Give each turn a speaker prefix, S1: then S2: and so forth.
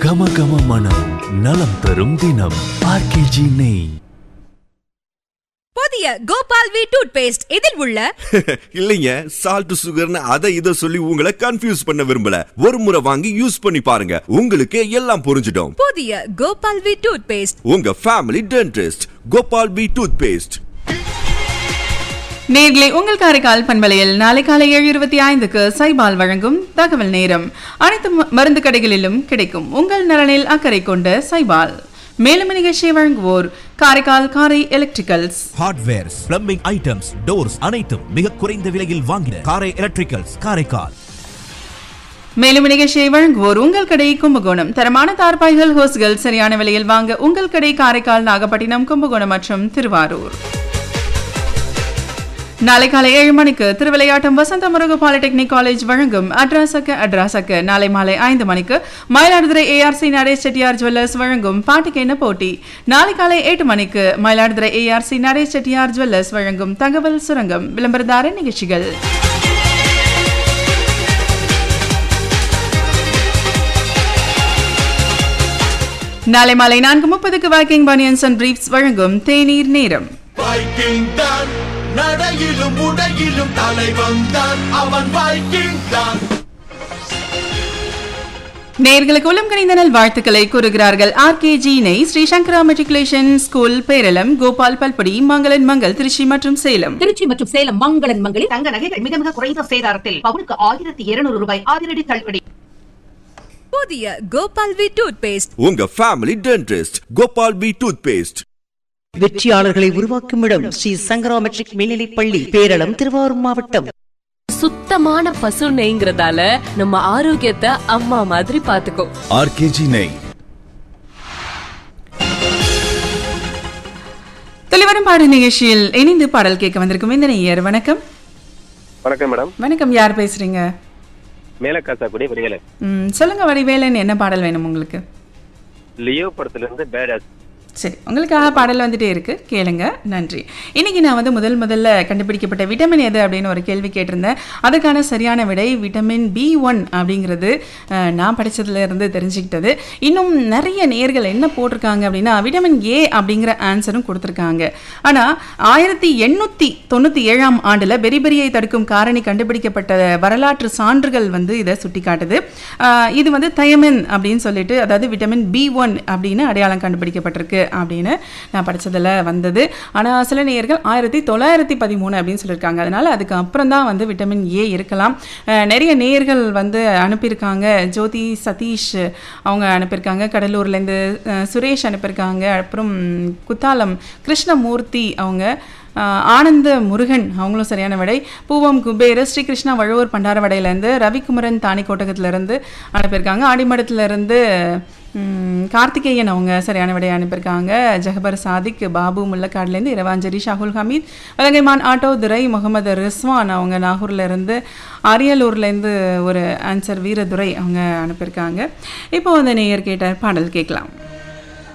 S1: கம கம மனம் நலம் தரும் தினம் ஆர்கேஜி நெய்
S2: புதிய கோபால் வி டூத் பேஸ்ட் இதில் உள்ள
S3: இல்லைங்க சால்ட் சுகர்னு அதை இதை சொல்லி உங்களை கன்ஃபியூஸ் பண்ண விரும்பல ஒரு முறை வாங்கி யூஸ் பண்ணி பாருங்க உங்களுக்கு எல்லாம் புரிஞ்சிடும்
S2: புதிய கோபால் வி டூத் பேஸ்ட்
S3: உங்க family dentist Gopal B toothpaste
S4: நேர்களை உங்கள் காரைக்கால் பண்பலையில் நாளை காலை ஏழு இருபத்தி ஐந்துக்கு சைபால் வழங்கும் தகவல் நேரம் அனைத்து ம- மருந்து கடைகளிலும் கிடைக்கும் உங்கள் நலனில் அக்கறை கொண்ட சைபால் மேலும் நிகழ்ச்சியை வழங்குவோர் Karaikal Karai electricals
S5: hardwares plumbing items doors அனைத்தும் மிக குறைந்த விலையில் வாங்கின காரை எலக்ட்ரிக்கல்ஸ் காரைக்கால்
S4: மேலும் நிகழ்ச்சியை வழங்குவோர் உங்கள் கடை கும்பகோணம் தரமான தார்பாய்கள் ஹோஸ்கள் சரியான விலையில் வாங்க உங்கள் கடை காரைக்கால் நாகப்பட்டினம் கும்பகோணம் மற்றும் திருவாரூர் நாளை காலை ஏழு மணிக்கு திருவிளையாட்டம் வசந்த முருகு பாலிடெக்னிக் காலேஜ் வழங்கும் அட்ராசக்க அட்ராசக்க நாளை மாலை ஐந்து மணிக்கு மயிலாடுதுறை ஏஆர்சி நடேஷ் செட்டியார் ஜுவல்லர்ஸ் வழங்கும் பாட்டுக்கென்ன போட்டி நாளை காலை எட்டு மணிக்கு மயிலாடுதுறை ஏஆர்சி நடேஷ் செட்டியார் ஜுவல்லர்ஸ் வழங்கும் தகவல் சுரங்கம் விளம்பரதார நிகழ்ச்சிகள் நாளை மாலை நான்கு முப்பதுக்கு வாக்கிங் பனியன்ஸ் அண்ட் பிரீஃப்ஸ் வழங்கும் தேநீர் நேரம்
S6: வைக்கிங் தான் நடையிலும் உடையிலும் தலைவன் தான் அவன் வைக்கிங் தான்
S4: நேர்களுக்கு உளம் கணிந்த நல் வாழ்த்துக்களை கூறுகிறார்கள் ஆர்கேஜி நெய் ஸ்ரீ சங்கரா மெட்ரிகுலேஷன் ஸ்கூல் பேரளம் கோபால் பல்படி மங்களன் மங்கள் திருச்சி மற்றும் சேலம்
S7: திருச்சி மற்றும் சேலம் மங்களன் மங்களில்
S8: தங்க நகைகள் மிக மிக குறைந்த சேதாரத்தில் பவுனுக்கு ஆயிரத்தி இருநூறு ரூபாய் அதிரடி தள்ளுபடி
S2: புதிய கோபால் வி டூத் பேஸ்ட்
S3: உங்க family dentist Gopal B toothpaste
S9: வெற்றியாளர்களை உருவாக்கும் இடம் ஸ்ரீ சங்கரா மெட்ரிக் மேல்நிலைப் பள்ளி பேரளம் திருவாரூர் மாவட்டம்
S10: சுத்தமான பசு நெய்ங்கிறதால நம்ம ஆரோக்கியத்தை அம்மா மாதிரி பாத்துக்கோ
S1: ஆர்கேஜி நெய்
S4: தொலைவரும் பாடல் நிகழ்ச்சியில் இணைந்து பாடல் கேட்க வந்திருக்கும் இந்த நேயர் வணக்கம்
S11: வணக்கம் மேடம்
S4: வணக்கம் யார் பேசுறீங்க
S11: மேலக்காசாக்குடி வடிவேலன்
S4: ம், சொல்லுங்க வடிவேலன் என்ன பாடல் வேணும் உங்களுக்கு
S11: லியோ படத்துல இருந்து பேடாஸ்
S4: சரி உங்களுக்காக பாடல் வந்துட்டே இருக்கு கேளுங்க நன்றி இன்னைக்கு நான் வந்து முதல் முதல்ல கண்டுபிடிக்கப்பட்ட விட்டமின் எது அப்படின்னு ஒரு கேள்வி கேட்டிருந்தேன் அதுக்கான சரியான விடை விட்டமின் பி ஒன் அப்படிங்கிறது அஹ், நான் படிச்சதுல இருந்து தெரிஞ்சுக்கிட்டது இன்னும் நிறைய நேர்கள் என்ன போட்டிருக்காங்க அப்படின்னா விட்டமின் ஏ அப்படிங்கிற ஆன்சரும் கொடுத்துருக்காங்க ஆனால் ஆயிரத்தி எண்ணூற்றி தொண்ணூற்றி ஏழாம் ஆண்டில் பெரிபெரியை தடுக்கும் காரணி கண்டுபிடிக்கப்பட்ட வரலாற்று சான்றுகள் வந்து இதை சுட்டி காட்டுது ஆஹ் இது வந்து தயமின் அப்படின்னு சொல்லிட்டு அதாவது விட்டமின் பி ஒன் அப்படின்னு அடையாளம் கண்டுபிடிக்கப்பட்டிருக்கு அப்படின்னு நான் படிச்சதுல வந்தது ஆனால் சில நேயர்கள் ஆயிரத்தி தொள்ளாயிரத்தி பதிமூணு அப்படின்னு சொல்லியிருக்காங்க அதனால அதுக்கு அப்புறம் தான் வந்து விட்டமின் ஏ இருக்கலாம் ஆஹ் நிறைய நேயர்கள் வந்து அனுப்பியிருக்காங்க ஜோதி சதீஷ் அவங்க அனுப்பியிருக்காங்க கடலூர்லேருந்து அஹ் சுரேஷ் அனுப்பியிருக்காங்க அப்புறம் குத்தாலம் கிருஷ்ணமூர்த்தி அவங்க ஆஹ் ஆனந்த முருகன் அவங்களும் சரியான விடை பூவம் குபேர ஸ்ரீகிருஷ்ணா வழுவூர் பண்டாரவடையிலேருந்து ரவிக்குமரன் தாணிக்கோட்டகத்திலேருந்து அனுப்பியிருக்காங்க ஆடிமடத்துலேருந்து ம், கார்த்திகேயன் அவங்க சரியான விடையை அனுப்பியிருக்காங்க ஜஹபர் சாதிக் பாபு முல்லக்காடுலேருந்து இரவாஞ்சரி ஷாகுல் ஹமீத் வலங்கைமான் ஆட்டோ துரை முகமது ரிஸ்வான் அவங்க நாகூர்லேருந்து அரியலூர்லேருந்து ஒரு ஆன்சர் வீரதுரை அவங்க அனுப்பியிருக்காங்க இப்போ அந்த நேயர் கேட்ட பாடல் கேட்கலாம்